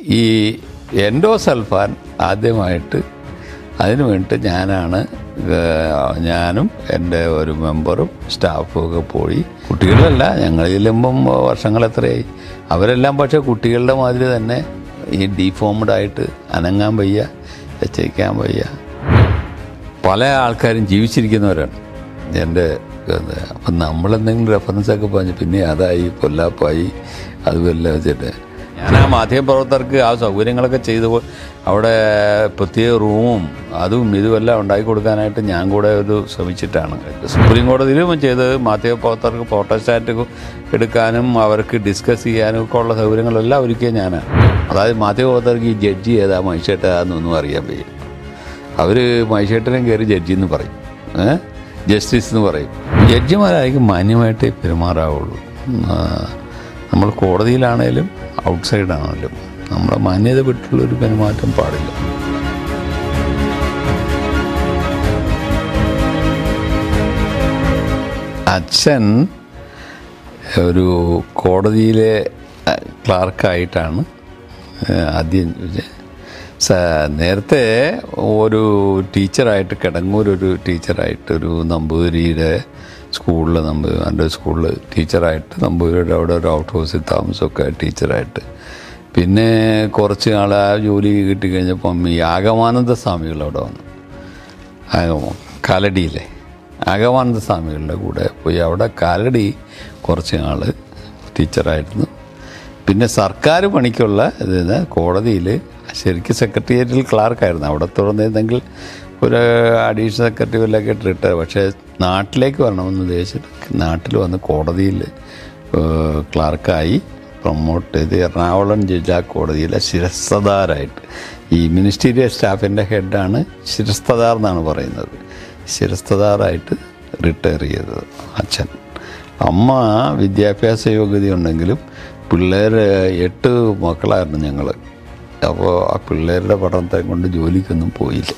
ഈ എൻഡോസൾഫാൻ ആദ്യമായിട്ട് അതിനു വേണ്ടിയിട്ട് ഞാനാണ് ഏഹ്, ഞാനും എൻ്റെ ഒരു മെമ്പറും സ്റ്റാഫും ഒക്കെ പോയി കുട്ടികളല്ല ഞങ്ങൾ ചെല്ലുമ്പം വർഷങ്ങൾ എത്രയായി അവരെല്ലാം പക്ഷേ കുട്ടികളുടെ മാതിരി തന്നെ ഈ ഡീഫോംഡ് ആയിട്ട് അനങ്ങാൻ വയ്യ വെച്ചേക്കാൻ വയ്യ പല ആൾക്കാരും ജീവിച്ചിരിക്കുന്നവരാണ് എൻ്റെ ഇത്. അപ്പം നമ്മളെന്തെങ്കിലും റെഫറൻസ് ഒക്കെ പറഞ്ഞു പിന്നെ അതായി പൊല്ലാപ്പായി അതുമെല്ലാം വെച്ചിട്ട് ഞാൻ ആ മാധ്യമപ്രവർത്തകർക്ക് ആ സൗകര്യങ്ങളൊക്കെ ചെയ്ത് കൊ- അവിടെ പ്രത്യേക റൂമും അതും ഇതുമെല്ലാം ഉണ്ടാക്കി കൊടുക്കാനായിട്ട് ഞാൻ കൂടെ ഒരു ശ്രമിച്ചിട്ടാണ് സുപ്രീം കോടതിയിലും ചെയ്തത് മാധ്യമപ്രവർത്തകർക്ക് ഫോട്ടോസ്റ്റാറ്റ് എടുക്കാനും അവർക്ക് ഡിസ്കസ് ചെയ്യാനും ഒക്കെ ഉള്ള സൗകര്യങ്ങളെല്ലാം ഒരുക്കിയ ഞാനാണ് അതായത് മാധ്യമപ്രവർത്തകർക്ക് ഈ ജഡ്ജി ഏതാ മനുഷ്യട്ടേതാന്നൊന്നും അറിയാൻ വയ്യ അവർ മൈശേട്ടനും കയറി ജഡ്ജി എന്ന് പറയും ഏ ജസ്റ്റിസ് എന്ന് പറയും ജഡ്ജിമാരായിരിക്കും മാന്യമായിട്ടേ പെരുമാറാവുള്ളൂ ഉം, ആ, നമ്മൾ കോടതിയിലാണേലും ഔട്ട്സൈഡ് ആണേലും നമ്മളെ മാന്യത വിട്ടുള്ളൊരു പെരുമാറ്റം പാടില്ല അച്ഛൻ ഒരു കോടതിയിലെ അഹ്, ക്ലാർക്കായിട്ടാണ് ഏഹ്, ആദ്യം ഇത് സ- നേരത്തെ ഒരു ടീച്ചറായിട്ട് കിടങ്ങൂർ ഒരു ടീച്ചറായിട്ട് ഒരു നമ്പൂതിരിയുടെ സ്കൂളിൽ നമ്പൂ എൻ്റെ സ്കൂളിൽ ടീച്ചറായിട്ട് നമ്പൂതിരിയുടെ അവിടെ ഒരു ഔട്ട് ഹൗസിൽ താമസമൊക്കെ ടീച്ചറായിട്ട് പിന്നെ കുറച്ച് നാൾ ആ ജോലി കിട്ടിക്കഴിഞ്ഞപ്പം ഈ ആഗമാനന്ദ സ്വാമികൾ അവിടെ വന്നു ആഗമോ കാലടിയിലെ ആഗമാനന്ദ സ്വാമികളുടെ കൂടെ പോയി അവിടെ കാലടി കുറച്ച് നാൾ ടീച്ചറായിരുന്നു പിന്നെ സർക്കാർ പണിക്കുള്ള ഇത് കോടതിയിൽ ശരിക്കും സെക്രട്ടേറിയറ്റിൽ ക്ലാർക്കായിരുന്നു അവിടെ തുറന്നിരുന്നെങ്കിൽ ഒരു അഡീഷണൽ സെക്രട്ടറി വല്ലതൊക്കെ റിട്ടയർ പക്ഷേ നാട്ടിലേക്ക് വരണമെന്ന് ഉദ്ദേശിച്ചിട്ട് നാട്ടിൽ വന്ന് കോടതിയിൽ ഏഹ്, ക്ലാർക്കായി പ്രൊമോട്ട് ചെയ്ത് എറണാകുളം ജില്ലാ കോടതിയിലെ ശിരസ്തദാരായിട്ട് ഈ മിനിസ്റ്റീരിയൽ സ്റ്റാഫിൻ്റെ ഹെഡാണ് ശിരസ്തദാർ എന്നാണ് പറയുന്നത് ശിരസ്തദാറായിട്ട് റിട്ടയർ ചെയ്തത് അച്ഛൻ അമ്മ വിദ്യാഭ്യാസ യോഗ്യത ഉണ്ടെങ്കിലും പിള്ളേർ എട്ട് മക്കളായിരുന്നു ഞങ്ങൾ അപ്പോൾ ആ പിള്ളേരുടെ പഠനത്തെ കൊണ്ട് ജോലിക്കൊന്നും പോയില്ല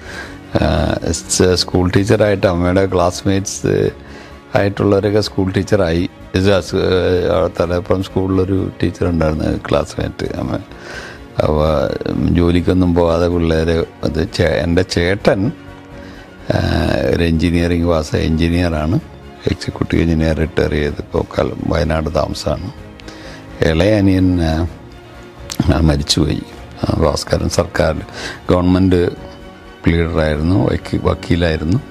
ആഹ് സ് സ്കൂൾ ടീച്ചറായിട്ട് അമ്മയുടെ ക്ലാസ്മേറ്റ്സ് ആയിട്ടുള്ളവരൊക്കെ സ്കൂൾ ടീച്ചറായി ഇത് അസ്- ആഹ് തലപ്പുറം സ്കൂളിലൊരു ടീച്ചർ ഉണ്ടായിരുന്നു ക്ലാസ്മേറ്റ് അമ്മ അപ്പോൾ ജോലിക്കൊന്നും പോകാതെ പിള്ളേർ അത് ചേ- എൻ്റെ ചേട്ടൻ ആഹ് ഒരു എൻജിനീയറിംഗ് പാസ് എൻജിനീയറാണ് എക്സിക്യൂട്ടീവ് എഞ്ചിനീയർ റിട്ടയർ ചെയ്ത് ഇപ്പോൾ കൽ വയനാട് താമസമാണ് ഇളയ അനിയൻ ആഹ് മരിച്ചുപോയി ആ, ഭാസ്കരൻ സർക്കാർ ഗവൺമെൻറ് ലീഡറായിരുന്നു വക്കീ- വക്കീലായിരുന്നു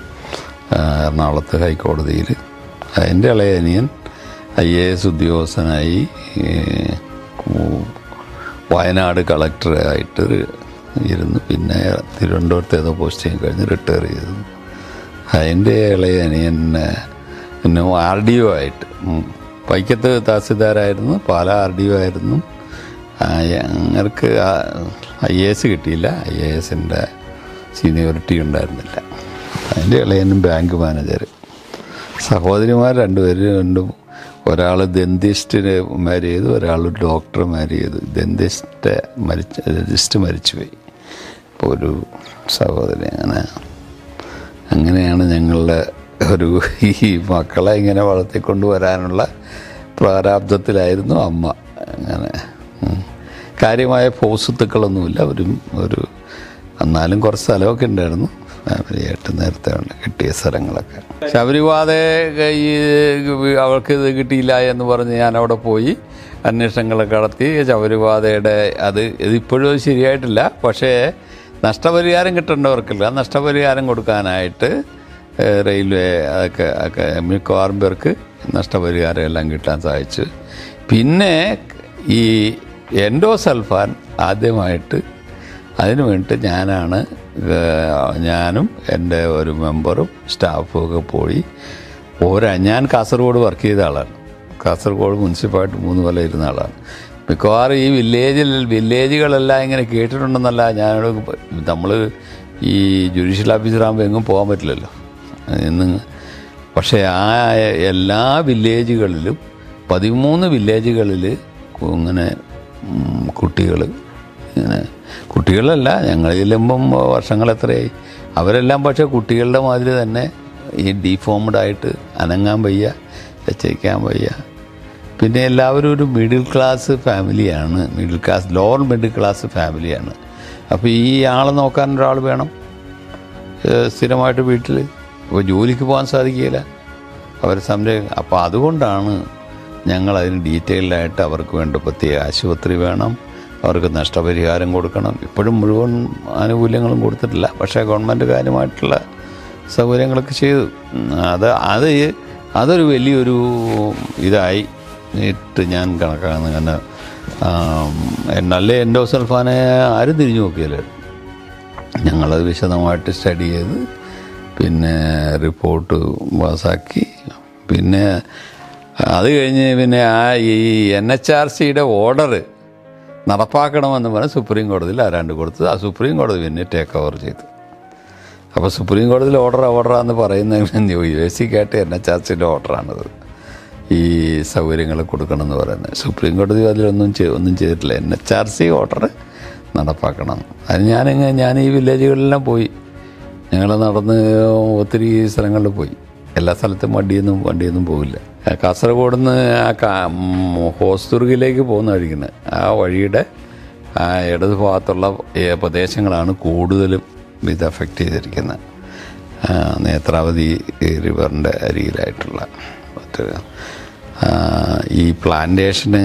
ആ, എറണാകുളത്ത് ഹൈക്കോടതിയിൽ എൻ്റെ ഇളയ അനിയൻ ഐ എ എസ് ഉദ്യോഗസ്ഥനായി ഏ, കു- വയനാട് കളക്ടറായിട്ട് ഇരുന്നു പിന്നെ തിരുവനന്തപുരത്ത് ഏതോ പോസ്റ്റിങ് കഴിഞ്ഞ് റിട്ടയർ ചെയ്തു അതിൻ്റെ ഇളയ അനിയൻ ഏ, പിന്നെ ആർ ഡി ഒ ആയിട്ട് ഉം. വൈക്കത്ത് തഹസിൽദാരായിരുന്നു പാല ആർ ഡി ഒ ആയിരുന്നു ആ, ഞങ്ങൾക്ക് ഐ എ എസ് കിട്ടിയില്ല ഐ എ എസിൻ്റെ സീനിയോറിറ്റി ഉണ്ടായിരുന്നില്ല അതിൻ്റെ ഇളയനും ബാങ്ക് മാനേജർ സഹോദരിമാർ രണ്ടുപേരും രണ്ടും ഒരാൾ ദന്തിസ്റ്റിന് മാരി ചെയ്തു ഒരാൾ ഡോക്ടർ മാരി ചെയ്തു ദന്തിസ്റ്റ് മരിച്ച ദന്തിസ്റ്റ് മരിച്ചുപോയി ഇപ്പോൾ ഒരു സഹോദരി അങ്ങനെ അങ്ങനെയാണ് ഞങ്ങളുടെ ഒരു ഈ മക്കളെ ഇങ്ങനെ വളർത്തിക്കൊണ്ട് വരാനുള്ള പ്രാരാബ്ധത്തിലായിരുന്നു അമ്മ അങ്ങനെ ഉം. കാര്യമായ പോസുത്തുക്കളൊന്നുമില്ല ഒരു ഒരു എന്നാലും കുറച്ച് സ്ഥലമൊക്കെ ഉണ്ടായിരുന്നു ഫാമിലിയായിട്ട് നേരത്തെ ഉണ്ട് കിട്ടിയ സ്ഥലങ്ങളൊക്കെ ശബരിപാത ഈ അവൾക്ക് ഇത് കിട്ടിയില്ല എന്ന് പറഞ്ഞ് ഞാൻ അവിടെ പോയി അന്വേഷണങ്ങളൊക്കെ നടത്തി ശബരിപാതയുടെ അത് ഇതിപ്പോഴും അത് ശരിയായിട്ടില്ല പക്ഷേ നഷ്ടപരിഹാരം കിട്ടേണ്ടവർക്കില്ല നഷ്ടപരിഹാരം കൊടുക്കാനായിട്ട് ഏഹ്, റെയിൽവേ അതൊക്കെ ഒക്കെ മിക്കവാറും പേർക്ക് നഷ്ടപരിഹാരം എല്ലാം കിട്ടാൻ സാധിച്ചു പിന്നെ ഈ എൻഡോസൾഫാൻ ആദ്യമായിട്ട് അതിനു വേണ്ടിയിട്ട് ഞാനാണ് ഏഹ്, ഞാനും എൻ്റെ ഒരു മെമ്പറും സ്റ്റാഫും ഒക്കെ പോയി ഓരോ ഞാൻ കാസർഗോഡ് വർക്ക് ചെയ്ത ആളാണ് കാസർഗോഡ് മുനിസിപ്പാലിറ്റി മൂന്ന് കൊല്ലം ഇരുന്ന ആളാണ് മിക്കവാറും ഈ വില്ലേജിൽ വില്ലേജുകളെല്ലാം ഇങ്ങനെ കേട്ടിട്ടുണ്ടെന്നല്ല ഞാനോട് നമ്മൾ ഈ ജുഡീഷ്യൽ ഓഫീസറാകുമ്പോൾ എങ്ങും പോകാൻ പറ്റില്ലല്ലോ ഇന്ന് പക്ഷേ ആ എല്ലാ വില്ലേജുകളിലും പതിമൂന്ന് വില്ലേജുകളിൽ ഇങ്ങനെ കുട്ടികൾ ഇങ്ങനെ കുട്ടികളല്ല ഞങ്ങൾ ചെല്ലുമ്പം വർഷങ്ങൾ എത്രയായി അവരെല്ലാം പക്ഷേ കുട്ടികളുടെ മാതിരി തന്നെ ഈ ഡീഫോംഡ് ആയിട്ട് അനങ്ങാൻ വയ്യ വെച്ചേക്കാൻ വയ്യ പിന്നെ എല്ലാവരും ഒരു മിഡിൽ ക്ലാസ് ഫാമിലിയാണ് middle class lower middle class ഫാമിലിയാണ് അപ്പോൾ ഈ ആളെ നോക്കാൻ ഒരാൾ വേണം ഏഹ് സ്ഥിരമായിട്ട് വീട്ടിൽ അപ്പോൾ ജോലിക്ക് പോകാൻ സാധിക്കില്ല അവർ സംരക്ഷ അപ്പോൾ അതുകൊണ്ടാണ് ഞങ്ങൾ അതിന് ഡീറ്റെയിൽഡായിട്ട് അവർക്ക് വേണ്ട പ്രത്യേക ആശുപത്രി വേണം അവർക്ക് നഷ്ടപരിഹാരം കൊടുക്കണം ഇപ്പോഴും മുഴുവൻ ആനുകൂല്യങ്ങളും കൊടുത്തിട്ടില്ല പക്ഷേ ഗവൺമെൻറ് കാര്യമായിട്ടുള്ള സൗകര്യങ്ങളൊക്കെ ചെയ്തു ഉം, അത് അത് അതൊരു വലിയൊരു ഇതായി ഇട്ട് ഞാൻ കണക്കാക്കുന്നു കാരണം ആം, നല്ല എൻഡോസൾഫാനെ ആരും തിരിഞ്ഞു നോക്കിയില്ലായിരുന്നു ഞങ്ങളത് വിശദമായിട്ട് സ്റ്റഡി ചെയ്ത് പിന്നെ റിപ്പോർട്ട് പാസ്സാക്കി പിന്നെ അത് കഴിഞ്ഞ് പിന്നെ ആ ഈ എൻ എച്ച് ആർ സിയുടെ ഓർഡർ നടപ്പാക്കണമെന്ന് പറഞ്ഞ് സുപ്രീം കോടതിയിൽ ആരാണ്ട് കൊടുത്തു ആ സുപ്രീം കോടതി പിന്നെ ടേക്ക് ഓവർ ചെയ്തു അപ്പോൾ സുപ്രീം കോടതിയിൽ ഓർഡർ ഓർഡറാന്ന് പറയുന്നത് യു എസ് സിക്കായിട്ട് എൻ എച്ച് ആർ സിയുടെ ഓർഡറാണത് ഈ സൗകര്യങ്ങൾ കൊടുക്കണം എന്ന് പറയുന്നത് സുപ്രീം കോടതി അതിലൊന്നും ചെയ്- ഒന്നും ചെയ്തിട്ടില്ല N H R C order നടപ്പാക്കണം അത് ഞാനിങ്ങ് ഞാൻ ഈ വില്ലേജുകളിലെല്ലാം പോയി ഞങ്ങൾ നടന്ന് ഒത്തിരി സ്ഥലങ്ങളിൽ പോയി എല്ലാ സ്ഥലത്തും വണ്ടിയൊന്നും വണ്ടിയൊന്നും പോകില്ല ആ കാസർഗോഡ് നിന്ന് ആ കാ ഉം, ഹോസ്ദുർഗിലേക്ക് പോകുന്ന വഴിക്കുന്നത് ആ വഴിയുടെ ആ ഇടത് ഭാഗത്തുള്ള ഏ, പ്രദേശങ്ങളാണ് കൂടുതലും ഇത് എഫക്റ്റ് ചെയ്തിരിക്കുന്നത് ആ, നേത്രാവതി റിവറിൻ്റെ അരികിലായിട്ടുള്ള മറ്റ് ആ, ഈ പ്ലാന്റേഷന്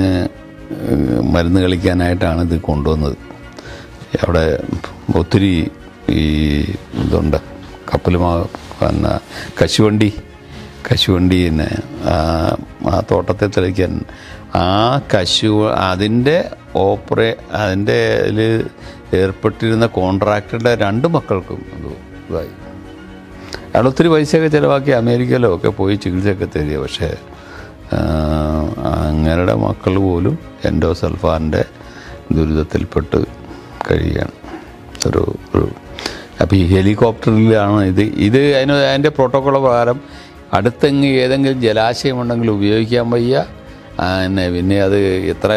മരുന്ന് കളിക്കാനായിട്ടാണ് ഇത് കൊണ്ടുവന്നത് അവിടെ ഒത്തിരി ഈ ഇതുണ്ട് കപ്പലുമാ പിന്നെ കശുവണ്ടി കശുവണ്ടി തന്നെ ആ, ആ തോട്ടത്തെ തെളിക്കാൻ ആ കശു അതിൻ്റെ ഓപ്പറേ അതിൻ്റെ ഇതിൽ ഏർപ്പെട്ടിരുന്ന കോൺട്രാക്ടറുടെ രണ്ട് മക്കൾക്കും അത് ഇതായി അയാൾ ഒത്തിരി പൈസയൊക്കെ ചിലവാക്കി അമേരിക്കയിലോ ഒക്കെ പോയി ചികിത്സയൊക്കെ തരിക പക്ഷേ ആ, അങ്ങരുടെ മക്കൾ പോലും എൻഡോസൾഫാൻ്റെ ദുരിതത്തിൽപ്പെട്ട് കഴിയുകയാണ് ഒരു ഒരു അപ്പോൾ ഈ ഹെലികോപ്റ്ററിലാണ് ഇത് ഇത് അതിന് അതിൻ്റെ പ്രോട്ടോക്കോൾ പ്രകാരം അടുത്തെങ്ങ് ഏതെങ്കിലും ജലാശയമുണ്ടെങ്കിൽ ഉപയോഗിക്കാൻ വയ്യ ആ, പിന്നെ പിന്നെ അത് എത്ര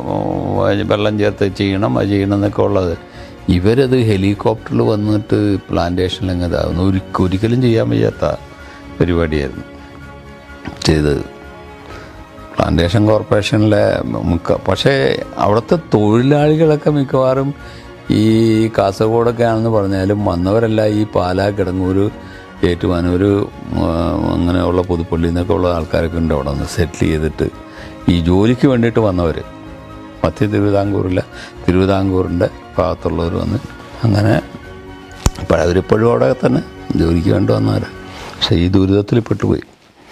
ഉം, വെള്ളം ചേർത്ത് ചെയ്യണം അത് ചെയ്യണം എന്നൊക്കെ ഉള്ളത് ഇവരത് ഹെലികോപ്റ്ററിൽ വന്നിട്ട് പ്ലാന്റേഷനിൽ അങ്ങ് ഇതാകുന്നു ഒരിക്കലും ഒരിക്കലും ചെയ്യാൻ വയ്യാത്ത പരിപാടിയായിരുന്നു ചെയ്തത് പ്ലാന്റേഷൻ കോർപ്പറേഷനിലെ മിക്ക പക്ഷേ അവിടുത്തെ തൊഴിലാളികളൊക്കെ മിക്കവാറും ഈ കാസർഗോഡൊക്കെ ആണെന്ന് പറഞ്ഞാലും വന്നവരെല്ലാം ഈ പാലാ കിടങ്ങൂർ ഏറ്റുമാനൂർ ആ, അങ്ങനെയുള്ള പുതുപ്പള്ളി നിന്നൊക്കെ ഉള്ള ആൾക്കാരൊക്കെ ഉണ്ട് അവിടെ നിന്ന് സെറ്റിൽ ചെയ്തിട്ട് ഈ ജോലിക്ക് വേണ്ടിയിട്ട് വന്നവർ മധ്യ തിരുവിതാംകൂറില്ല തിരുവിതാംകൂറിൻ്റെ ഭാഗത്തുള്ളവർ വന്ന് അങ്ങനെ ഇപ്പോൾ അവരിപ്പോഴും അവിടെ തന്നെ ജോലിക്ക് വേണ്ടി വന്നവർ പക്ഷേ ഈ ദുരിതത്തിൽ പെട്ടുപോയി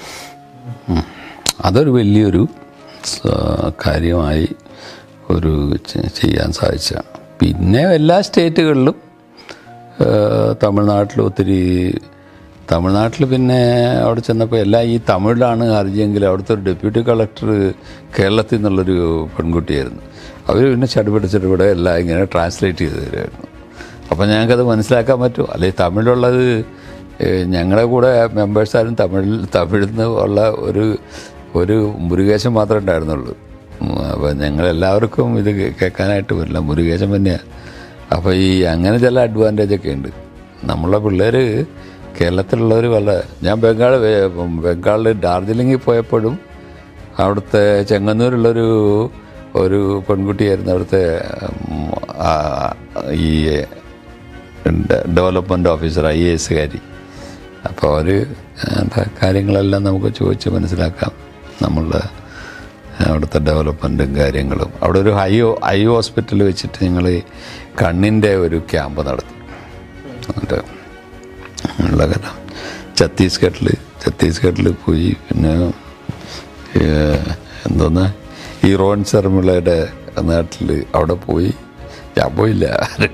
ഉം. അതൊരു വലിയൊരു സ- കാര്യമായി ഒരു ചെ- ചെയ്യാൻ സാധിച്ചതാണ് പിന്നെ എല്ലാ സ്റ്റേറ്റുകളിലും ഏഹ്, തമിഴ്നാട്ടിൽ ഒത്തിരി തമിഴ്നാട്ടിൽ പിന്നെ അവിടെ ചെന്നപ്പോൾ എല്ലാം ഈ തമിഴിലാണ് ഹർജിയെങ്കിൽ അവിടുത്തെ ഒരു ഡെപ്യൂട്ടി കളക്ടർ കേരളത്തിൽ നിന്നുള്ളൊരു പെൺകുട്ടിയായിരുന്നു അവർ പിന്നെ ചടുപിട ചടുപിട എല്ലാം ഇങ്ങനെ ട്രാൻസ്ലേറ്റ് ചെയ്ത് തരുമായിരുന്നു അപ്പോൾ ഞങ്ങൾക്കത് മനസ്സിലാക്കാൻ പറ്റും അല്ലെങ്കിൽ തമിഴിലുള്ളത് ഏഹ്, ഞങ്ങളുടെ കൂടെ മെമ്പേഴ്സാരും തമിഴിൽ തമിഴിൽ നിന്ന് ഉള്ള ഒരു ഒരു മുരുകേശൻ മാത്രമേ ഉണ്ടായിരുന്നുള്ളൂ ഉം, അപ്പോൾ ഞങ്ങളെല്ലാവർക്കും ഇത് കേ- കേൾക്കാനായിട്ട് വരില്ല മുരുകേശൻ തന്നെയാണ് അപ്പോൾ ഈ അങ്ങനെ ചില അഡ്വാൻറ്റേജ് ഒക്കെ ഉണ്ട് നമ്മളെ പിള്ളേർ കേരളത്തിലുള്ളവർ വല്ല ഞാൻ ബംഗാൾ ബംഗാളിൽ ഡാർജിലിംഗിൽ പോയപ്പോഴും അവിടുത്തെ ചെങ്ങന്നൂരുള്ളൊരു ഒരു പെൺകുട്ടിയായിരുന്നു അവിടുത്തെ ഉം, ആ, ഈ ഡെവലപ്മെൻറ്റ് ഓഫീസർ ഐ എ എസുകാരി അപ്പോൾ അവർ കാര്യങ്ങളെല്ലാം നമുക്ക് ചോദിച്ച് മനസ്സിലാക്കാം നമ്മളുടെ അവിടുത്തെ ഡെവലപ്മെൻറ്റും കാര്യങ്ങളും അവിടെ ഒരു ഹൈ ഐ ഹോസ്പിറ്റൽ വെച്ചിട്ട് ഞങ്ങൾ കണ്ണിൻ്റെ ഒരു ക്യാമ്പ് നടത്തി എന്നിട്ട് ഉള്ള കഥ ഛത്തീസ്ഗഡിൽ ഛത്തീസ്ഗഡിൽ പോയി പിന്നെ ഏഹ്, എന്തോന്ന് ഈ റോൺ ശർമിളയുടെ നാട്ടിൽ അവിടെ പോയി ഞാൻ പോയില്ല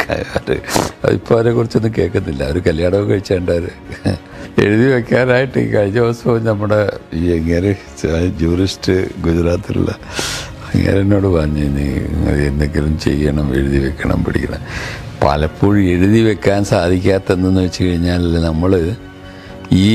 ഇപ്പോൾ അവരെ കുറിച്ചൊന്നും കേൾക്കുന്നില്ല അവർ കല്യാണമൊക്കെ കഴിച്ചേണ്ടവർ എഴുതി വെക്കാനായിട്ട് ഈ കഴിഞ്ഞ ദിവസവും നമ്മുടെ ഈ എങ്ങനെ ജൂറിസ്റ്റ് ഗുജറാത്തിലുള്ള അങ്ങനെ എന്നോട് പറഞ്ഞു നീ എന്തെങ്കിലും ചെയ്യണം എഴുതി വെക്കണം പഠിക്കണം പലപ്പോഴും എഴുതി വെക്കാൻ സാധിക്കാത്തതെന്ന് വെച്ച് കഴിഞ്ഞാൽ നമ്മൾ ഈ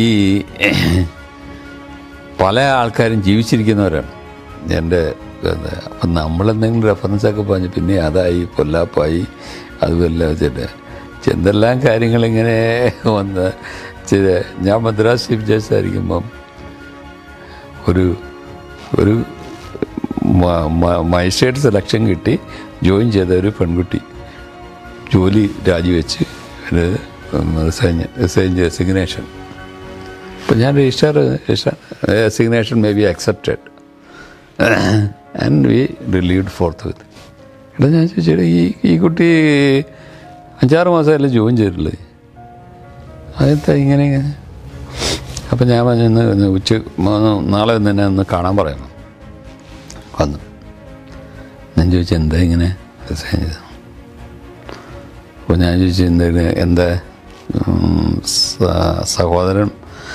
പല ആൾക്കാരും ജീവിച്ചിരിക്കുന്നവരാണ് എൻ്റെ എന്താ, അപ്പം നമ്മളെന്തെങ്കിലും റെഫറൻസ് ഒക്കെ പറഞ്ഞ് പിന്നെ അതായി പൊല്ലാപ്പായി അതുമല്ല വെച്ചിട്ട് എന്തെല്ലാം കാര്യങ്ങളിങ്ങനെ വന്ന് ചെയ്ത് ഞാൻ മദ്രാസ് ചീഫ് ജസ്റ്റിസ് ആയിരിക്കുമ്പം ഒരു ഒരു മജിസ്ട്രേറ്റ് സെലക്ഷൻ കിട്ടി ജോയിൻ ചെയ്ത ഒരു പെൺകുട്ടി ജോലി രാജിവെച്ച് ഒരു റിസൈൻ റിസൈൻ ചെയ്ത സിഗ്നേഷൻ അപ്പോൾ ഞാൻ register register resignation may be accepted and we relieved forthwith എടാ ഞാൻ ചോദിച്ചത് ഈ ഈ കുട്ടി അഞ്ചാറ് മാസമല്ലേ ജോയിൻ ചെയ്തിട്ടുള്ളത് അതെന്താ ഇങ്ങനെ ഇങ്ങനെ അപ്പം ഞാൻ പറഞ്ഞു ഇന്ന് ഇന്ന് ഉച്ച മൂന്ന് നാളെ ഒന്ന് എന്നെ ഒന്ന് കാണാൻ പറയണം വന്നു ഞാൻ ചോദിച്ചു എന്താ ഇങ്ങനെ റിസൈൻ ചെയ്തത് അപ്പോൾ ഞാൻ ചോദിച്ചു എന്താ ഇത് എന്താ ഉം, സ- സഹോദരൻ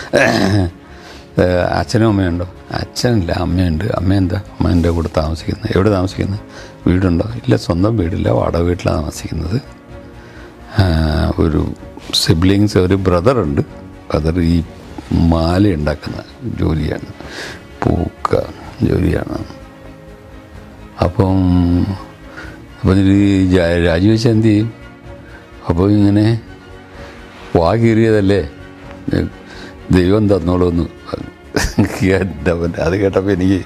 ഏഹ്, അച്ഛനും അമ്മയുണ്ടോ അച്ഛനില്ല അമ്മയുണ്ട് അമ്മ എന്താ അമ്മ എൻ്റെ കൂടെ താമസിക്കുന്നത് എവിടെ താമസിക്കുന്നത് വീടുണ്ടോ ഇല്ല സ്വന്തം വീടില്ല വാടക വീട്ടിലാണ് താമസിക്കുന്നത് ആഹ്, ഒരു സിബ്ലിങ്സ് ഒരു ബ്രദറുണ്ട് ബ്രദർ ഈ മാല ഉണ്ടാക്കുന്ന ജോലിയാണ് പൂക്ക ജോലിയാണ് അപ്പം അപ്പം ഇത് ജാ- രാജിവെച്ച് എന്ത് ചെയ്യും അപ്പോൾ ഇങ്ങനെ വാ കീറിയതല്ലേ ദൈവം തന്നോളൂന്ന് എൻ്റെ മോനെ, അത് കേട്ടപ്പോൾ എനിക്ക്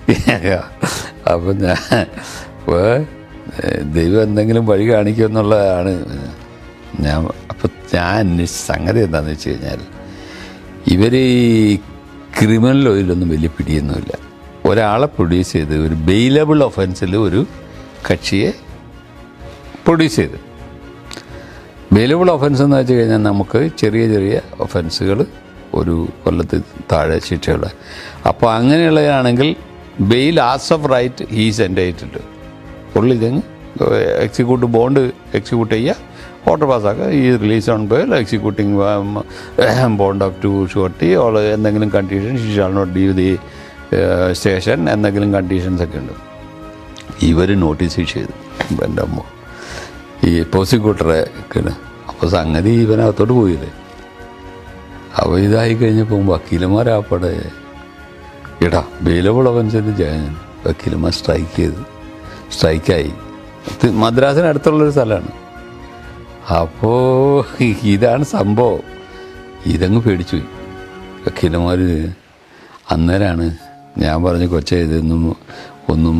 അപ്പം ഞാൻ അപ്പോൾ ദൈവം എന്തെങ്കിലും വഴി കാണിക്കുമെന്നുള്ളതാണ് ഞാൻ അപ്പം ഞാൻ അന്വേഷിച്ച സംഗതി എന്താണെന്ന് വെച്ച് കഴിഞ്ഞാൽ ഇവർ ഈ ക്രിമിനൽ ഓയിലൊന്നും വലിയ പിടിയൊന്നുമില്ല ഒരാളെ പ്രൊഡ്യൂസ് ചെയ്ത് ഒരു ബെയിലബിൾ ഒഫൻസിൽ ഒരു കക്ഷിയെ പ്രൊഡ്യൂസ് ചെയ്ത് ബെയിലബിൾ ഒഫൻസ് എന്ന് വെച്ച് കഴിഞ്ഞാൽ നമുക്ക് ചെറിയ ചെറിയ ഒഫൻസുകൾ ഒരു കൊല്ലത്തിൽ താഴെ ശിക്ഷയുള്ള അപ്പോൾ അങ്ങനെയുള്ളതാണെങ്കിൽ bail as of right he's entitled പുള്ളി ഇതങ്ങ് എക്സിക്യൂട്ട് ബോണ്ട് എക്സിക്യൂട്ട് ചെയ്യുക ഓർഡർ പാസ്സാക്കുക ഈ release on bail executing bond of two shorty all എന്തെങ്കിലും condition she shall not leave the station എന്തെങ്കിലും കണ്ടീഷൻസ് ഒക്കെ ഉണ്ട് ഇവർ നോട്ടീസ് ഇഷ്യൂ ചെയ്തു എൻ്റെ അമ്മ ഈ പ്രോസിക്യൂട്ടറെ അപ്പോൾ സംഗതി ഇവനകത്തോട്ട് പോയില്ലേ അപ്പോൾ ഇതായി കഴിഞ്ഞപ്പോൾ വക്കീലന്മാരാപ്പടെ എടാ ബെയിലബിൾ ഒഫൻസിന് ചെയ്യാൻ വക്കീലന്മാർ സ്ട്രൈക്ക് ചെയ്ത് സ്ട്രൈക്കായി ഇത് മദ്രാസിന് അടുത്തുള്ളൊരു സ്ഥലമാണ് അപ്പോൾ ഇതാണ് സംഭവം ഇതങ്ങ് പേടിച്ചു പോയി വക്കീലന്മാർ അന്നേരമാണ് ഞാൻ പറഞ്ഞ കൊച്ചെ ഇതൊന്നും ഒന്നും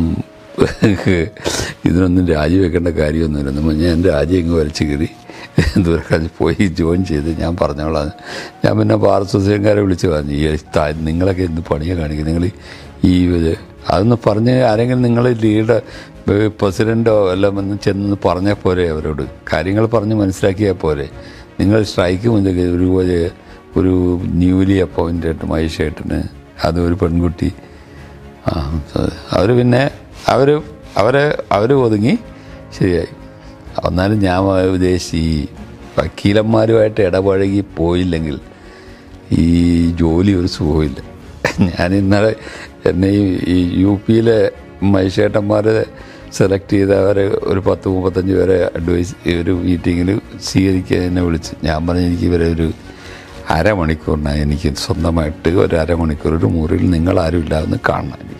ഇതിനൊന്നും രാജിവെക്കേണ്ട കാര്യമൊന്നുമില്ല നമ്മൾ ഞാൻ രാജി ഇങ്ങ് വലിച്ചു കയറി ദൂരക്കാശ് പോയി ജോയിൻ ചെയ്ത് ഞാൻ പറഞ്ഞോളാം ഞാൻ പിന്നെ ബാർ അസോസിയേഷൻകാരെ വിളിച്ച് പറഞ്ഞു ഈ താ- നിങ്ങളൊക്കെ എന്ത് പണിയാണ് കാണിക്കുന്നത് നിങ്ങൾ ഈ ഇത് അതൊന്ന് പറഞ്ഞ് ആരെങ്കിലും നിങ്ങൾ ലീഡർ പ്രസിഡൻറ്റോ എല്ലാം വന്ന് ചെന്ന് പറഞ്ഞാൽ പോരെ അവരോട് കാര്യങ്ങൾ പറഞ്ഞ് മനസ്സിലാക്കിയാൽ പോരെ നിങ്ങൾ സ്ട്രൈക്ക് മുതൽ ഒരു ഒരു- ഒരു ന്യൂലി അപ്പോയിൻറ്റഡ് മഹേഷേട്ടന് അത് ഒരു പെൺകുട്ടി ആ അവർ പിന്നെ അവർ അവരെ അവർ ഒതുങ്ങി ശരിയായി എന്നാലും ഞാൻ ഉദ്ദേശിച്ച് ഈ വക്കീലന്മാരുമായിട്ട് ഇടപഴകി പോയില്ലെങ്കിൽ ഈ ജോലി ഒരു സുഖമില്ല ഞാൻ ഇന്നലെ എന്നെ ഈ- ഈ യു പിയിലെ മൈഷേട്ടന്മാരെ സെലക്ട് ചെയ്ത അവരെ ഒരു പത്ത് മുപ്പത്തഞ്ച് പേരെ അഡ്വൈസ് ഒരു മീറ്റിങ്ങിൽ സ്വീകരിക്കാൻ എന്നെ വിളിച്ച് ഞാൻ പറഞ്ഞു എനിക്ക് ഇവരെ ഒരു അരമണിക്കൂറിനായി എനിക്ക് സ്വന്തമായിട്ട് ഒരു അരമണിക്കൂർ ഒരു മുറിയിൽ നിങ്ങളാരും ഇല്ലാതെ കാണണം എനിക്ക്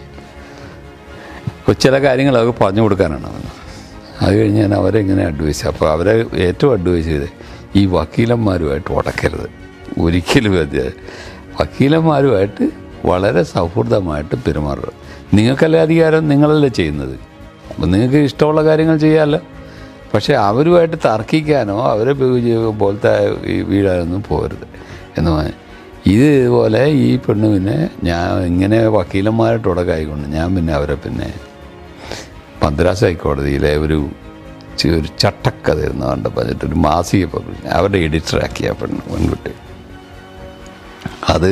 അപ്പോൾ ചില കാര്യങ്ങളൊക്കെ പറഞ്ഞു കൊടുക്കാനാണ് അവന് അത് കഴിഞ്ഞ് ഞാൻ അവരെ ഇങ്ങനെ അഡ്വൈസ് അപ്പോൾ അവരെ ഏറ്റവും അഡ്വൈസ് ചെയ്ത് ഈ വക്കീലന്മാരുമായിട്ട് ഉടക്കരുത് ഒരിക്കലും അത് വക്കീലന്മാരുമായിട്ട് വളരെ സൗഹൃദമായിട്ട് പെരുമാറുക നിങ്ങൾക്കല്ലേ അധികാരം നിങ്ങളല്ലേ ചെയ്യുന്നത് അപ്പം നിങ്ങൾക്ക് ഇഷ്ടമുള്ള കാര്യങ്ങൾ ചെയ്യാമല്ലോ പക്ഷേ അവരുമായിട്ട് തർക്കിക്കാനോ അവരെ പേ- പോലത്തെ ഈ വീടാനൊന്നും പോകരുത് എന്ന് പറഞ്ഞു ഇതുപോലെ ഈ പെണ്ണ് പിന്നെ ഞാൻ ഇങ്ങനെ വക്കീലന്മാരായിട്ട് ഉടക്കായിക്കൊണ്ട് ഞാൻ പിന്നെ അവരെ പിന്നെ മദ്രാസ് ഹൈക്കോടതിയിലെ ഒരു ചെ- ഒരു ചട്ടക്കഥ എന്ന് കണ്ട പറഞ്ഞിട്ട് ഒരു മാസിക പബ്ലിഷ് അവരുടെ എഡിറ്ററാക്കിയ പെണ്ണ് പെൺകുട്ടി അത്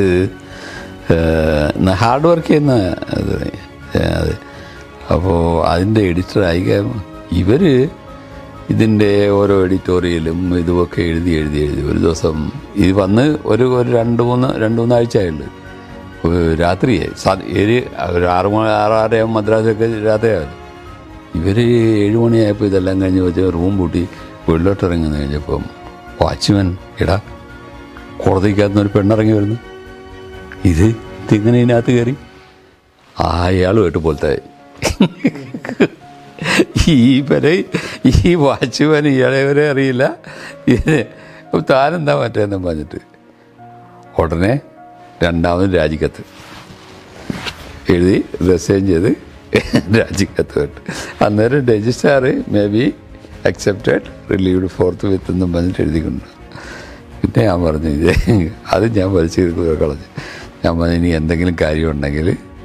ഹാർഡ് വർക്ക് ചെയ്യുന്ന ഇത് അത് അപ്പോൾ അതിൻ്റെ എഡിറ്ററായി ഇവർ ഇതിൻ്റെ ഓരോ എഡിറ്റോറിയലും ഇതുമൊക്കെ എഴുതി എഴുതി എഴുതി ഒരു ദിവസം ഇത് വന്ന് ഒരു ഒരു രണ്ട് മൂന്ന് രണ്ട് മൂന്നാഴ്ച ആയുള്ളൂ ഒരു രാത്രിയായി സാ- ഏഴ് ഒരു ആറ് മണി ആറാറയാകുമ്പോൾ മദ്രാസൊക്കെ രാത്രിയാകും ഇവർ ഏഴ് മണിയായപ്പോൾ ഇതെല്ലാം കഴിഞ്ഞ് വെച്ച് റൂം പൂട്ടി വെള്ളോട്ട് ഇറങ്ങുന്ന കഴിഞ്ഞപ്പം വാച്ച്മാൻ എടാ കോടതിക്കകത്തുനിന്ന് ഒരു പെണ്ണിറങ്ങി വരുന്നു ഇത് ഇതിങ്ങനെ ഇതിനകത്ത് കയറി ആ അയാളുമായിട്ട് പോലത്തെ ഈ വരെ ഈ വാച്ച്മാൻ ഇയാളെ വരെ അറിയില്ല ഇതിന് താനെന്താ മറ്റേന്നും പറഞ്ഞിട്ട് ഉടനെ രണ്ടാമത് രാജിക്കത്ത് എഴുതി റിസൈൻ ചെയ്ത് രാജിക്കത്ത് വിട്ട് അന്നേരം registrar may be accepted relieved forthwith എന്നും പറഞ്ഞിട്ട് എഴുതിക്കൊണ്ട് പിന്നെ ഞാൻ പറഞ്ഞു ഇത് അത് ഞാൻ വലിച്ചു കളഞ്ഞു ഞാൻ പറഞ്ഞു ഇനി എന്തെങ്കിലും കാര്യമുണ്ടെങ്കിൽ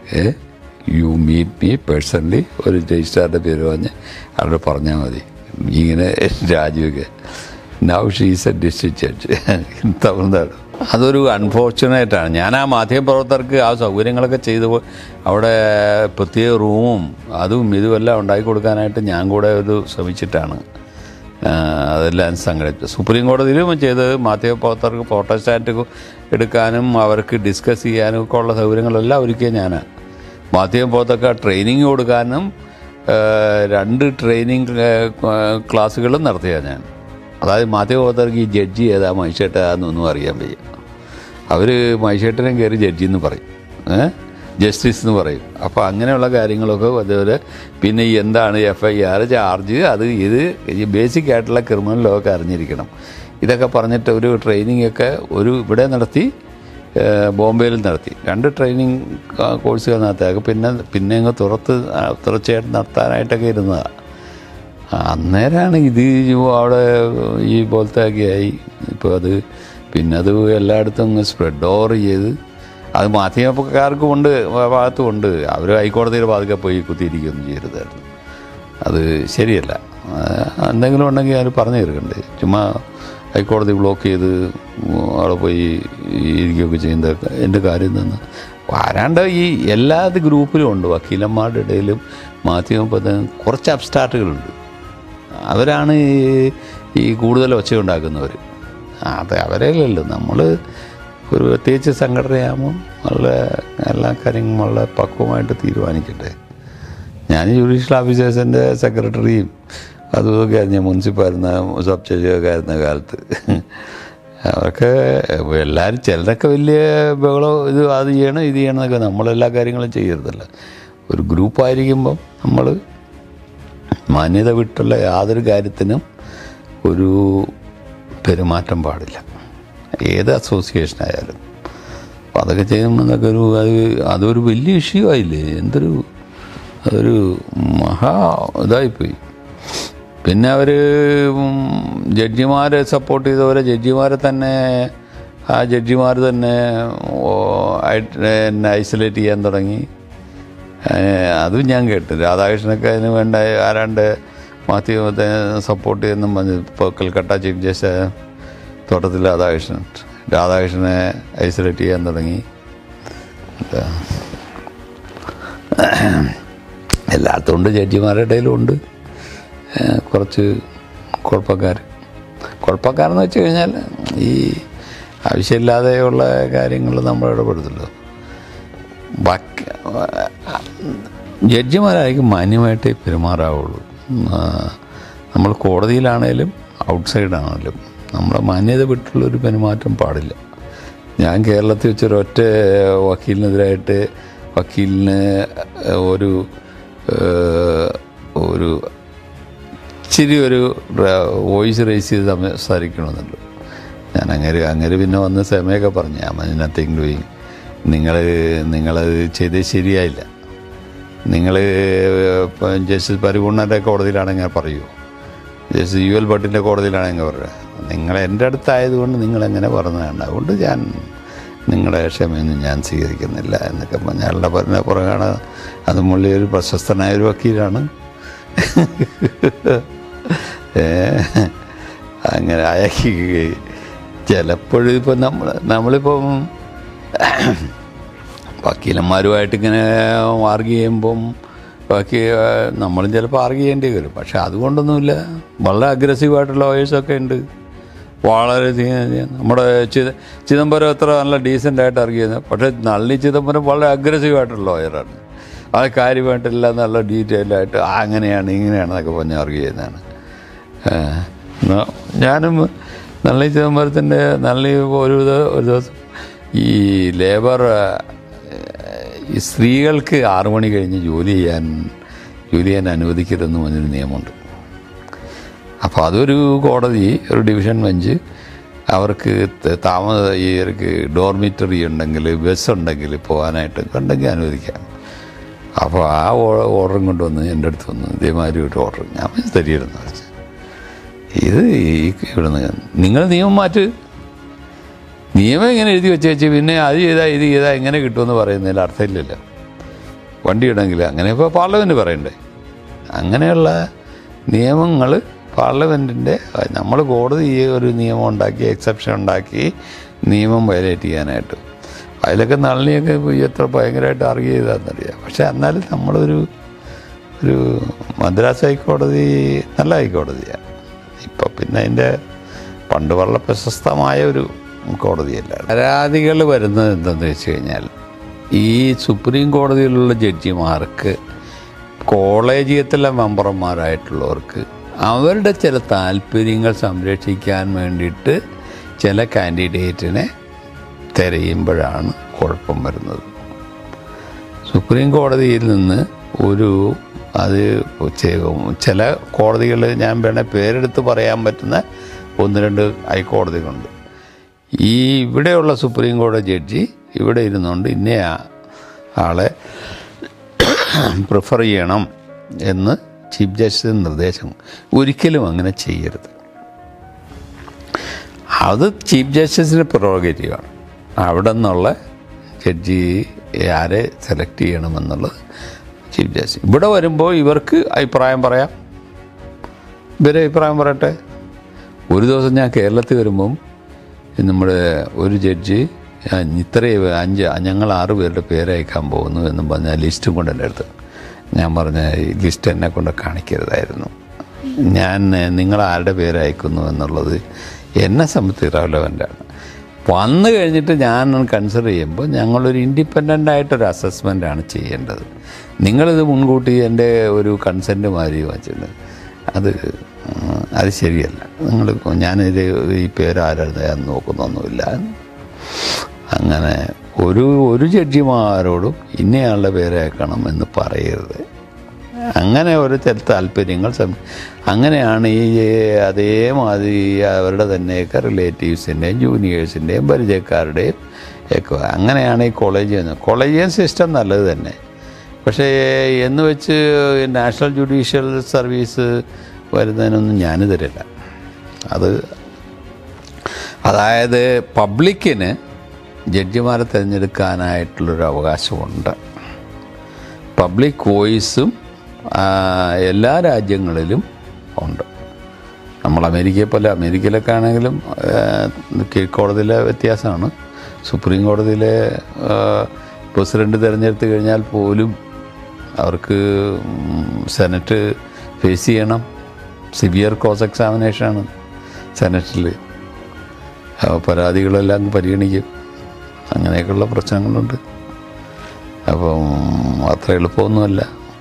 യു മീറ്റ് മീ പേഴ്സണലി ഒരു രജിസ്ട്രാറിൻ്റെ പേര് പറഞ്ഞ് അവിടെ പറഞ്ഞാൽ മതി ഇങ്ങനെ രാജുവൊക്കെ now she's a district judge Tamil Nadu അതൊരു അൺഫോർച്ചുനേറ്റ് ആണ് ഞാൻ ആ മാധ്യമപ്രവർത്തകർക്ക് ആ സൗകര്യങ്ങളൊക്കെ ചെയ്തു പോ- അവിടെ പ്രത്യേക റൂമും അതും ഇതുമെല്ലാം ഉണ്ടാക്കി കൊടുക്കാനായിട്ട് ഞാൻ കൂടെ ഒരു ശ്രമിച്ചിട്ടാണ് ആ, അതെല്ലാം സംഘടിപ്പിച്ചു സുപ്രീം കോടതിയിലും ചെയ്ത് മാധ്യമപ്രവർത്തകർക്ക് ഫോട്ടോസ്റ്റാറ്റ് എടുക്കാനും അവർക്ക് ഡിസ്കസ് ചെയ്യാനും ഒക്കെ ഉള്ള സൗകര്യങ്ങളെല്ലാം ഒരുക്കിയ ഞാനാണ് മാധ്യമപ്രവർത്തകർക്ക് ട്രെയിനിങ് കൊടുക്കാനും ആ, രണ്ട് ട്രെയിനിങ് ക്ലാസ്സുകളും നടത്തിയ ഞാൻ അതായത് മാധ്യമപ്രവർത്തകർക്ക് ഈ ജഡ്ജി ഏതാ മനുഷ്യട്ട എന്നൊന്നും അറിയാൻ വയ്യ അവർ മൈഷേട്ടനെ കയറി ജഡ്ജി എന്ന് പറയും ഏ ജസ്റ്റിസ് എന്ന് പറയും അപ്പോൾ അങ്ങനെയുള്ള കാര്യങ്ങളൊക്കെ അതേപോലെ പിന്നെ ഈ എന്താണ് എഫ് ഐ ആർ ചാർജ് അത് ഇത് ഈ ബേസിക് ആയിട്ടുള്ള ക്രിമിനൽ ലോ ഒക്കെ അറിഞ്ഞിരിക്കണം ഇതൊക്കെ പറഞ്ഞിട്ട് ഒരു ട്രെയിനിങ് ഒക്കെ ഒരു ഇവിടെ നടത്തി ഏ, ബോംബെയിൽ നടത്തി രണ്ട് ട്രെയിനിങ് കോഴ്സുകൾ നടത്തിയാൽ പിന്നെ പിന്നെ അങ്ങ് തുറത്ത് ആ, തുടർച്ചയായിട്ട് നടത്താനായിട്ടൊക്കെ ഇരുന്നതാണ് അന്നേരമാണ് ഇത് അവിടെ ഈ പോലത്തെ ഒക്കെ ആയി ഇപ്പോൾ അത് പിന്നെ അത് എല്ലായിടത്തും അങ്ങ് സ്പ്രെഡ് ഓവർ ചെയ്ത് അത് മാധ്യമക്കാർക്കും ഉണ്ട് ഭാഗത്തും ഉണ്ട് അവർ ഹൈക്കോടതിയുടെ ഭാഗത്തൊക്കെ പോയി കുത്തിയിരിക്കുകയൊന്നും ചെയ്യരുതായിരുന്നു അത് ശരിയല്ല ആ, എന്തെങ്കിലും ഉണ്ടെങ്കിൽ അത് പറഞ്ഞു തീർക്കണ്ടേ ചുമ്മാ ഹൈക്കോടതി ബ്ലോക്ക് ചെയ്ത് അവിടെ പോയി ഇരിക്കുകയൊക്കെ ചെയ്യുന്നത് എൻ്റെ കാര്യം തന്നെ ആരാണ്ട് ഈ എല്ലാ ഗ്രൂപ്പിലും ഉണ്ട് വക്കീലന്മാരുടെ ഇടയിലും മാധ്യമ കുറച്ച് അബ്സ്റ്റാർട്ടുകളുണ്ട് അവരാണ് ഈ ഈ കൂടുതൽ ഒച്ച ഉണ്ടാക്കുന്നവർ അത് അവരെയല്ലല്ലോ നമ്മൾ ഒരു പ്രത്യേകിച്ച് സംഘടനയാകുമ്പം നല്ല എല്ലാ കാര്യങ്ങളും വളരെ പക്വമായിട്ട് തീരുമാനിക്കട്ടെ ഞാൻ ജുഡീഷ്യൽ ഓഫീസേഴ്സിൻ്റെ സെക്രട്ടറിയും അതും ഇതൊക്കെ ആയിരുന്നു ഞാൻ മുനിസിപ്പായിരുന്ന സബ് ജഡ്ജൊക്കെ ആയിരുന്ന കാലത്ത് അവർക്ക് എല്ലാവരും ചിലരൊക്കെ വലിയ ബഹളം ഇത് അത് ചെയ്യണം ഇത് ചെയ്യണം എന്നൊക്കെ നമ്മളെല്ലാ കാര്യങ്ങളും ചെയ്യരുതല്ലോ ഒരു ഗ്രൂപ്പായിരിക്കുമ്പം നമ്മൾ മാന്യത വിട്ടുള്ള യാതൊരു കാര്യത്തിനും ഒരു പെരുമാറ്റം പാടില്ല ഏത് അസോസിയേഷൻ ആയാലും അപ്പം അതൊക്കെ ചെയ്യുമ്പോൾ അതൊക്കെ ഒരു അത് അതൊരു വലിയ ഇഷ്യൂ ആയില്ലേ എന്തൊരു അതൊരു മഹാ ഇതായിപ്പോയി പിന്നെ അവർ ജഡ്ജിമാരെ സപ്പോർട്ട് ചെയ്തവരെ ജഡ്ജിമാരെ തന്നെ ആ ജഡ്ജിമാർ തന്നെ ഐസൊലേറ്റ് ചെയ്യാൻ തുടങ്ങി ഏഹ് അതും ഞാൻ കേട്ടു രാധാകൃഷ്ണനൊക്കെ അതിന് വേണ്ട ആരാണ്ട് മാധ്യമത്തെ സപ്പോർട്ട് ചെയ്യുന്നു പറഞ്ഞ് ഇപ്പോൾ കൽക്കട്ട ചീഫ് ജസ്റ്റിസ് തോട്ടത്തിൽ രാധാകൃഷ്ണൻ രാധാകൃഷ്ണനെ ഐസൊലേറ്റ് ചെയ്യാൻ തുടങ്ങി എന്താ, എല്ലായിടത്തും ഉണ്ട് ജഡ്ജിമാരുടെ ഇടയിലും ഉണ്ട് ഏഹ് കുറച്ച് കുഴപ്പക്കാർ കുഴപ്പക്കാരെന്ന് വെച്ച് കഴിഞ്ഞാൽ ഈ ആവശ്യമില്ലാതെയുള്ള കാര്യങ്ങൾ നമ്മൾ ഇടപെടുത്തല്ലോ ബാക്കി ജഡ്ജിമാരായിരിക്കും മാന്യമായിട്ടേ പെരുമാറാവുള്ളൂ ആ, നമ്മൾ കോടതിയിലാണേലും ഔട്ട്സൈഡാണേലും നമ്മളെ മാന്യത വിട്ടുള്ളൊരു പെരുമാറ്റം പാടില്ല ഞാൻ കേരളത്തിൽ വെച്ചൊരൊറ്റ വക്കീലിനെതിരായിട്ട് വക്കീലിന് ഒരു ഏഹ്, ഒരു ഇച്ചിരി ഒരു വോയിസ് റേസ് ചെയ്ത് സംസാരിക്കണമെന്നുള്ളൂ ഞാൻ അങ്ങനെ അങ്ങനെ പിന്നെ വന്ന് സമയമൊക്കെ പറഞ്ഞു ഞാൻ നത്തിങ് ഡൂയിങ് നിങ്ങൾ നിങ്ങളത് ചെയ്തത് ശരിയായില്ല നിങ്ങൾ ജസ്റ്റിസ് പരിപൂർണൻ്റെ കോടതിയിലാണെങ്കിൽ പറയൂ ജസ്റ്റിസ് യു എൽ ഭട്ടിൻ്റെ കോടതിയിലാണെങ്കിൽ പറയുക നിങ്ങൾ എൻ്റെ അടുത്തായതുകൊണ്ട് നിങ്ങളെങ്ങനെ പറഞ്ഞതാണ് അതുകൊണ്ട് ഞാൻ നിങ്ങളുടെ ക്ഷമയൊന്നും ഞാൻ സ്വീകരിക്കുന്നില്ല എന്നൊക്കെ പറഞ്ഞ അയാളുടെ പറഞ്ഞ പുറകാണ് അത് മുള്ളി ഒരു പ്രശസ്തനായ ഒരു വക്കീലാണ് ഏ, അങ്ങനെ അയക്കി ചിലപ്പോഴും ഇപ്പം നമ്മൾ നമ്മളിപ്പം വക്കീലന്മാരുമായിട്ട് ഇങ്ങനെ ആർഗ് ചെയ്യുമ്പം ബാക്കി നമ്മളും ചിലപ്പോൾ ആർഗ് ചെയ്യേണ്ടി വരും പക്ഷെ അതുകൊണ്ടൊന്നുമില്ല വളരെ അഗ്രസീവായിട്ടുള്ള ലോയേഴ്സൊക്കെ ഉണ്ട് വളരെ അധികം നമ്മുടെ ചിദ ചിദംബരം എത്ര നല്ല ഡീസൻ്റ് ആയിട്ട് ആർഗ് ചെയ്യുന്നത് പക്ഷേ നള്ളി ചിദംബരം വളരെ അഗ്രസീവായിട്ടുള്ള ലോയറാണ് അത് കാര്യമായിട്ടെല്ലാം നല്ല ഡീറ്റെയിൽ ആയിട്ട് ആ അങ്ങനെയാണ് ഇങ്ങനെയാണെന്നൊക്കെ പറഞ്ഞ് ആർഗ് ചെയ്യുന്നതാണ് ഏഹ്, ന- ഞാനും നല്ല ചിദംബരത്തിൻ്റെ നല്ല ഒരു ദിവ- ഒരു ദിവസം ഈ ലേബർ ഈ സ്ത്രീകൾക്ക് ആറു മണി കഴിഞ്ഞ് ജോലി ചെയ്യാൻ ജോലി ചെയ്യാൻ അനുവദിക്കരുതെന്ന് പറഞ്ഞൊരു നിയമമുണ്ട് അപ്പോൾ അതൊരു കോടതി ഒരു ഡിവിഷൻ ബെഞ്ച് അവർക്ക് ത- താമസ ഈ ഇവർക്ക് ഡോർമിറ്ററി ഉണ്ടെങ്കിൽ ബസ് ഉണ്ടെങ്കിൽ പോകാനായിട്ട് ഉണ്ടെങ്കിൽ അനുവദിക്കാം അപ്പോൾ ആ ഓ- ഓർഡറും കൊണ്ടുവന്ന് എൻ്റെ അടുത്ത് വന്നു ഇതേമാതിരി ഒരു ഓർഡർ ഞാൻ പറഞ്ഞു, തരികയായിരുന്നു വെച്ചു ഇത് ഈ ഇവിടുന്ന് നിങ്ങൾ നിയമം മാറ്റ് നിയമം ഇങ്ങനെ എഴുതി വെച്ച് വെച്ച് പിന്നെ അത് ചെയ്താൽ ഇത് ചെയ്താൽ എങ്ങനെ കിട്ടുമെന്ന് പറയുന്നതിൽ അർത്ഥമില്ലല്ലോ വണ്ടി ഇടണമെങ്കിൽ അങ്ങനെ ഇപ്പോൾ പാർലമെൻറ്റ് പറയണ്ടേ അങ്ങനെയുള്ള നിയമങ്ങൾ പാർലമെൻറ്റിൻ്റെ നമ്മൾ കോടതി ഈ ഒരു നിയമം ഉണ്ടാക്കി എക്സെപ്ഷൻ ഉണ്ടാക്കി നിയമം വയലേറ്റ് ചെയ്യാനായിട്ട് അതിലൊക്കെ നളിനിയൊക്കെ പോയി എത്ര ഭയങ്കരമായിട്ട് ആർഗ്യ ചെയ്താന്നറിയാം പക്ഷെ എന്നാലും നമ്മളൊരു ഒരു മദ്രാസ് ഹൈക്കോടതി നല്ല ഹൈക്കോടതിയാണ് ഇപ്പം പിന്നെ അതിൻ്റെ പണ്ട് വളരെ പ്രശസ്തമായ ഒരു കോടതിയല്ല പരാതികൾ വരുന്നത് എന്തെന്ന് വെച്ച് കഴിഞ്ഞാൽ ഈ സുപ്രീം കോടതിയിലുള്ള ജഡ്ജിമാർക്ക് കോളേജിയത്തിലെ മെമ്പർമാരായിട്ടുള്ളവർക്ക് അവരുടെ ചില താല്പര്യങ്ങൾ സംരക്ഷിക്കാൻ വേണ്ടിയിട്ട് ചില കാൻഡിഡേറ്റിനെ തിരയുമ്പോഴാണ് കുഴപ്പം വരുന്നത് സുപ്രീം കോടതിയിൽ നിന്ന് ഒരു അത് ചെ- ചില കോടതികൾ ഞാൻ വേണേ പേരെടുത്ത് പറയാൻ പറ്റുന്ന ഒന്ന് രണ്ട് ഹൈക്കോടതികളുണ്ട് ഈ ഇവിടെയുള്ള സുപ്രീം കോടതി ജഡ്ജി ഇവിടെ ഇരുന്നുകൊണ്ട് ഇന്ന ആ- ആളെ പ്രിഫർ ചെയ്യണം എന്ന് ചീഫ് ജസ്റ്റിസ് നിർദ്ദേശം ഒരിക്കലും അങ്ങനെ ചെയ്യരുത് അത് ചീഫ് ജസ്റ്റിസിൻ്റെ പ്രൊറോഗേറ്റീവാണ് അവിടെ നിന്നുള്ള ജഡ്ജി ആരെ സെലക്ട് ചെയ്യണമെന്നുള്ളത് ചീഫ് ജസ്റ്റിസ് ഇവിടെ വരുമ്പോൾ ഇവർക്ക് അഭിപ്രായം പറയാം ഇവരെ അഭിപ്രായം പറയട്ടെ ഒരു ദിവസം ഞാൻ കേരളത്തിൽ വരുമ്പം നമ്മുടെ ഒരു ജഡ്ജി ആ, ഇത്രയും അഞ്ച് ഞങ്ങൾ ആറ് പേരുടെ പേര് അയക്കാൻ പോകുന്നു എന്നും പറഞ്ഞ ലിസ്റ്റും കൊണ്ട് എൻ്റെ അടുത്ത് ഞാൻ പറഞ്ഞ ഈ ലിസ്റ്റ് എന്നെ കൊണ്ട് കാണിക്കരുതായിരുന്നു ഞാൻ ഏഹ്, നിങ്ങൾ ആരുടെ പേര് അയക്കുന്നു എന്നുള്ളത് എന്നെ സംബന്ധിച്ച് റെലവൻ്റാണ് വന്നു കഴിഞ്ഞിട്ട് ഞാൻ കൺസിഡർ ചെയ്യുമ്പോൾ ഞങ്ങളൊരു ഇൻഡിപെൻഡൻ്റ് ആയിട്ടൊരു അസസ്മെൻ്റാണ് ചെയ്യേണ്ടത് നിങ്ങളിത് മുൻകൂട്ടി എൻ്റെ ഒരു കൺസെൻറ്റ് മാതിരി വച്ചിട്ടുണ്ട് അത് ഉം, അത് ശരിയല്ല നിങ്ങൾ ഞാനിത് ഈ പേര് ആരാണ് നോക്കുന്നൊന്നുമില്ല അങ്ങനെ ഒരു ഒരു ജഡ്ജിമാരോടും ഇന്നയാളുടെ പേര് അയക്കണം എന്ന് പറയരുത് അങ്ങനെ ഒരു ചില താല്പര്യങ്ങൾ സം- അങ്ങനെയാണ് ഈ അതേമാതിരി അവരുടെ തന്നെയൊക്കെ റിലേറ്റീവ്സിൻ്റെയും ജൂനിയേഴ്സിൻ്റെയും പരിചയക്കാരുടെയും ഒക്കെ അങ്ങനെയാണ് ഈ കോളേജ് കോളേജിയൻ സിസ്റ്റം നല്ലത് തന്നെ പക്ഷേ എന്ന് വെച്ച് നാഷണൽ ജുഡീഷ്യൽ സർവീസ് വരുന്നതിനൊന്നും ഞാൻ തരില്ല അത് അതായത് പബ്ലിക്കിന് ജഡ്ജിമാരെ തിരഞ്ഞെടുക്കാനായിട്ടുള്ളൊരു അവകാശമുണ്ട് പബ്ലിക് വോയിസും ആ, എല്ലാ രാജ്യങ്ങളിലും ഉണ്ട് നമ്മൾ അമേരിക്കയെ പോലെ അമേരിക്കയിലൊക്കെ ആണെങ്കിലും ആ, കീഴ്ക്കോടതിയിലെ വ്യത്യാസമാണ് സുപ്രീം കോടതിയിലെ ആ, പ്രസിഡന്റ് തിരഞ്ഞെടുത്ത് കഴിഞ്ഞാൽ പോലും അവർക്ക് ഉം, സെനറ്റ് ഫേസ് ചെയ്യണം സിവിയർ കോസ് എക്സാമിനേഷനാണ് സെനറ്റിൽ പരാതികളെല്ലാം പരിഗണിക്കും അങ്ങനെയൊക്കെയുള്ള പ്രശ്നങ്ങളുണ്ട് അപ്പം അത്ര എളുപ്പമൊന്നുമല്ല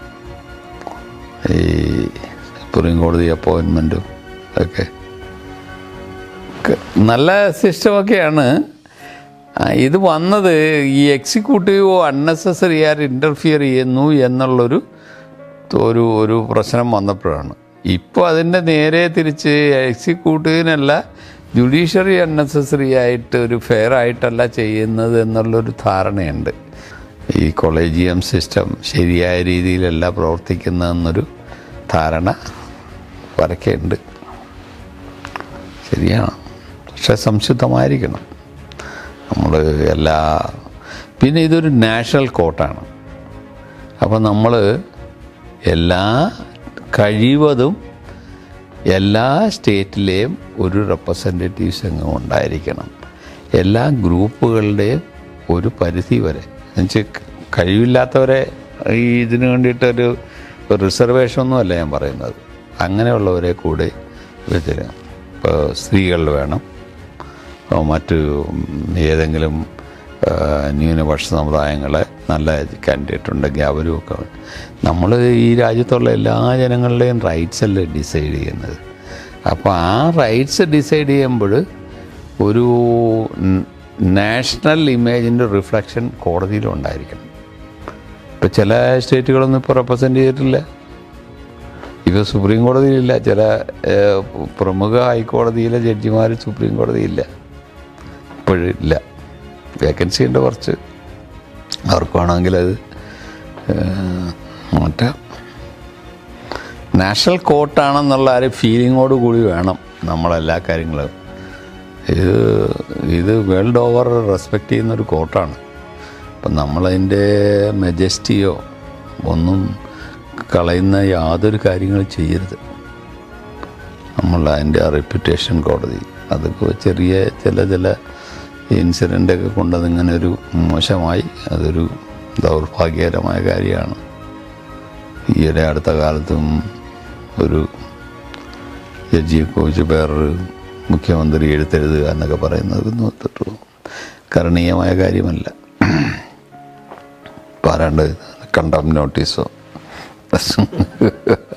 ഈ സുപ്രീം കോടതി അപ്പോയിൻമെൻറ്റും ഒക്കെ ഒക്കെ നല്ല സിസ്റ്റമൊക്കെയാണ് ആ, ഇത് വന്നത് ഈ എക്സിക്യൂട്ടീവ് അൺനെസസറി ആർ ഇൻ്റർഫിയർ ചെയ്യുന്നു എന്നുള്ളൊരു ഒരു ഒരു പ്രശ്നം വന്നപ്പോഴാണ് ഇപ്പോൾ അതിൻ്റെ നേരെ തിരിച്ച് എക്സിക്യൂട്ടീവിനല്ല ജുഡീഷ്യറി അൺനെസസറി ആയിട്ട് ഒരു ഫെയർ ആയിട്ടല്ല ചെയ്യുന്നത് എന്നുള്ളൊരു ധാരണയുണ്ട് ഈ കൊളേജിയം സിസ്റ്റം ശരിയായ രീതിയിലല്ല പ്രവർത്തിക്കുന്നതെന്നൊരു ധാരണ വരയ്ക്കുണ്ട് ശരിയാണ് പക്ഷെ സംശുദ്ധമായിരിക്കണം നമ്മൾ എല്ലാ പിന്നെ ഇതൊരു നാഷണൽ കോർട്ടാണ് അപ്പോൾ നമ്മൾ എല്ലാ കഴിവതും എല്ലാ സ്റ്റേറ്റിലെയും ഒരു റെപ്രസെൻറ്റേറ്റീവ്സ് അങ്ങ് ഉണ്ടായിരിക്കണം എല്ലാ ഗ്രൂപ്പുകളുടെയും ഒരു പരിധി വരെ എന്നുവെച്ചാൽ കഴിവില്ലാത്തവരെ ഈ ഇതിന് വേണ്ടിയിട്ടൊരു റിസർവേഷൻ ഒന്നുമല്ല ഞാൻ പറയുന്നത് അങ്ങനെയുള്ളവരെ കൂടി വെച്ചിട്ട് ഇപ്പോൾ സ്ത്രീകൾ വേണം ഓ, മറ്റ് ഏതെങ്കിലും ആ, ന്യൂനപക്ഷ സമുദായങ്ങളെ നല്ല കാൻഡിഡേറ്റ് ഉണ്ടെങ്കിൽ അവരും ഒക്കെ നമ്മൾ ഈ രാജ്യത്തുള്ള എല്ലാ ജനങ്ങളുടെയും റൈറ്റ്സ് അല്ലേ ഡിസൈഡ് ചെയ്യുന്നത് അപ്പോൾ ആ റൈറ്റ്സ് ഡിസൈഡ് ചെയ്യുമ്പോൾ ഒരു നാഷണൽ ഇമേജിൻ്റെ റിഫ്ലക്ഷൻ കോടതിയിലും ഉണ്ടായിരിക്കണം ഇപ്പോൾ ചില സ്റ്റേറ്റുകളൊന്നും ഇപ്പോൾ റെപ്രസെൻ്റ് ചെയ്തിട്ടില്ല ഇപ്പോൾ സുപ്രീം കോടതിയിലില്ല ചില ഏഹ്, പ്രമുഖ ഹൈക്കോടതിയിലെ ജഡ്ജിമാർ സുപ്രീം കോടതിയില്ല ഇപ്പോഴില്ല വേക്കൻസി ഉണ്ട് കുറച്ച് അവർക്ക് വേണമെങ്കിൽ അത് ഏഹ്, മറ്റേ നാഷണൽ കോർട്ടാണെന്നുള്ള ആ ഒരു ഫീലിങ്ങോട് കൂടി വേണം നമ്മളെല്ലാ കാര്യങ്ങളും ഇത് ഇത് വേൾഡ് ഓവർ റെസ്പെക്റ്റ് ചെയ്യുന്നൊരു കോർട്ടാണ് അപ്പം നമ്മളതിൻ്റെ മെജസ്റ്റിയോ ഒന്നും കളയുന്ന യാതൊരു കാര്യങ്ങളും ചെയ്യരുത് നമ്മൾ അതിൻ്റെ ആ റെപ്യൂട്ടേഷൻ കോടതി അതൊക്കെ ചെറിയ ചില ചില ഇൻസിഡൻ്റൊക്കെ കൊണ്ട് അതിങ്ങനെ ഒരു മോശമായി അതൊരു ദൗർഭാഗ്യകരമായ കാര്യമാണ് ഈയിടെ അടുത്ത കാലത്തും ഒരു ജഡ്ജിയെ കുറിച്ച് വേറൊരു മുഖ്യമന്ത്രി എഴുത്തെഴുതുക എന്നൊക്കെ പറയുന്നത് ഒന്നും ഒത്തിട്ട് കരണീയമായ കാര്യമല്ല പാരാണ്ട് കണ്ടം നോട്ടീസോ